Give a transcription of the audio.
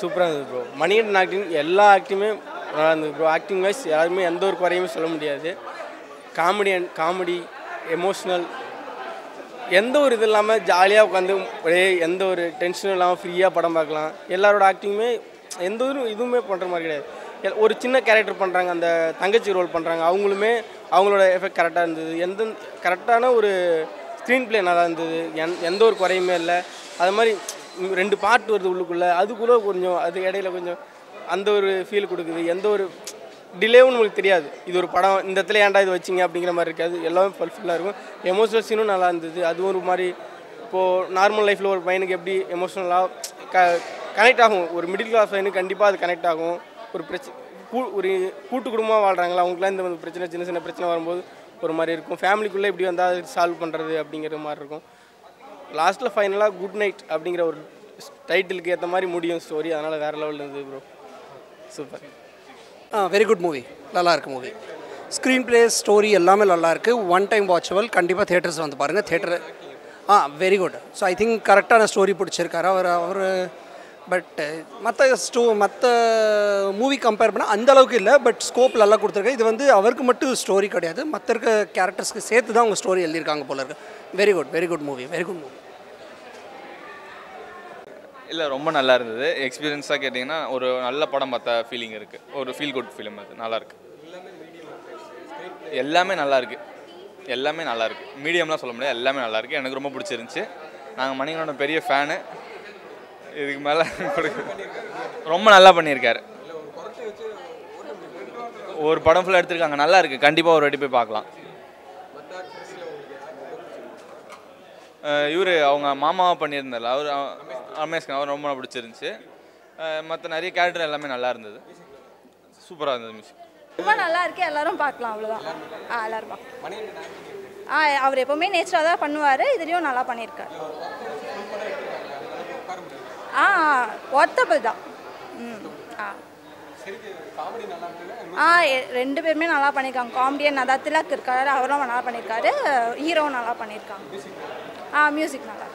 சூப்பராக இருந்தது bro Manikandan acting எல்லா ஆக்டிங்குமே நல்லா இருந்தது ப்ரோ ஆக்டிங் வைஸ் யாருமே எந்த ஒரு குறையுமே சொல்ல முடியாது காமெடி அண்ட் காமெடி எமோஷ்னல் எந்த ஒரு இது இல்லாமல் ஜாலியாக உட்காந்து ஒரே எந்த ஒரு டென்ஷனும் இல்லாமல் ஃப்ரீயாக படம் பார்க்கலாம் எல்லாரோட ஆக்டிங்குமே எந்த ஒரு இதுவுமே பண்ணுற மாதிரி கிடையாது எல்- ஒரு சின்ன கேரக்டர் பண்ணுறாங்க அந்த தங்கச்சி ரோல் பண்ணுறாங்க அவங்களுமே அவங்களோட எஃபெக்ட் கரெக்டாக இருந்தது எந்த கரெக்டான ஒரு ஸ்க்ரீன் ப்ளே நல்லா இருந்தது எந் எந்த ஒரு குறையுமே இல்லை அது மாதிரி ம், ரெண்டு பாட்டு வருது உள்ளுக்குள்ளே அதுக்குள்ளே கொஞ்சம் அது இடையில கொஞ்சம் அந்த ஒரு ஃபீல் கொடுக்குது எந்த ஒரு டிலேவும் உங்களுக்கு தெரியாது இது ஒரு படம் இந்த இடத்துல ஏன்டா இது வச்சிங்க அப்படிங்கிற மாதிரி இருக்காது எல்லாமே ஃபுல்ஃபில்லாக இருக்கும் எமோஷனல் சீனும் நல்லா இருந்தது அதுவும் ஒரு மாதிரி இப்போது நார்மல் லைஃப்பில் ஒரு பையனுக்கு எப்படி எமோஷனலாக க கனெக்ட் ஆகும் ஒரு மிடில் கிளாஸ் பையனுக்கு கண்டிப்பாக அது கனெக்ட் ஆகும் ஒரு பிரச்சனை கூ ஒரு கூட்டு குடும்பமாக வாழ்கிறாங்களா அவங்களுக்குலாம் இந்த மாதிரி பிரச்சனை சின்ன சின்ன பிரச்சனை வரும்போது ஒரு மாதிரி இருக்கும் ஃபேமிலிக்குள்ளே எப்படி வந்தால் சால்வ் பண்ணுறது அப்படிங்கிற மாதிரி இருக்கும் லாஸ்ட்டில் ஃபைனலாக குட் நைட் அப்படிங்கிற ஒரு டைட்டிலுக்கு ஏற்ற மாதிரி முடியும் ஸ்டோரி அதனால் வேறு லெவலில் இருந்தது bro super ah very good movie நல்லா இருக்கு மூவி ஸ்க்ரீன் ப்ளே ஸ்டோரி எல்லாமே நல்லா இருக்கு ஒன் டைம் வாட்சபிள் கண்டிப்பாக தேட்டர்ஸ் வந்து பாருங்கள் theatre ah very good so I think கரெக்டான ஸ்டோரி பிடிச்சிருக்காரு அவர் அவர் பட் மற்ற ஸ்டோ மற்ற மூவி கம்பேர் பண்ணால் அந்த அளவுக்கு இல்லை பட் ஸ்கோப் நல்லா கொடுத்துருக்காரு இது வந்து அவருக்கு மட்டும் ஸ்டோரி கிடையாது மற்ற இருக்க கேரக்டர்ஸ்க்கு சேர்த்து தான் அவங்க ஸ்டோரி எழுதியிருக்காங்க போல இருக்கு very good very good movie very good movie இல்லை ரொம்ப நல்லா இருந்தது எக்ஸ்பீரியன்ஸாக கேட்டிங்கன்னா ஒரு நல்ல படம் பார்த்த ஃபீலிங் இருக்குது ஒரு ஃபீல் குட் ஃபிலிம் அது நல்லா இருக்கு எல்லாமே நல்லா இருக்கு எல்லாமே நல்லா இருக்கு மீடியம்லாம் சொல்ல முடியாது எல்லாமே நல்லா இருக்கு எனக்கு ரொம்ப பிடிச்சிருந்துச்சு நாங்கள் மணிகனோட பெரிய ஃபேனு இதுக்கு மேலே ரொம்ப நல்லா பண்ணியிருக்காரு ஒரு படம் ஃபுல்லாக எடுத்திருக்காங்க நல்லா இருக்கு கண்டிப்பாக ஒரு வாட்டி போய் பார்க்கலாம் இவர் அவங்க மாமாவை பண்ணியிருந்தார் அவர் ரமேஷ் கண்ணா, அவர் ரொம்ப பிடிச்சிருந்துச்சு மற்ற நிறைய கேரக்டர் எல்லாமே நல்லா இருந்தது சூப்பராக இருந்தது மியூசிக் ரொம்ப நல்லா இருக்கு எல்லாரும் பார்க்கலாம் அவ்வளோதான் ஆ எல்லாரும் பார்க்கலாம் ஆ அவர் எப்போவுமே நேச்சராக தான் பண்ணுவார் இதுலேயும் நல்லா பண்ணியிருக்காரு ஆ ஒர்த்தபிள் தான் ம் ஆ ஆ எ- ரெண்டு பேருமே நல்லா பண்ணியிருக்காங்க காமெடியன் அதான் திலக் இருக்காரு அவரும் நல்லா பண்ணியிருக்காரு ஹீரோவும் நல்லா பண்ணியிருக்காங்க ஆ மியூசிக் நல்லா இருக்கு.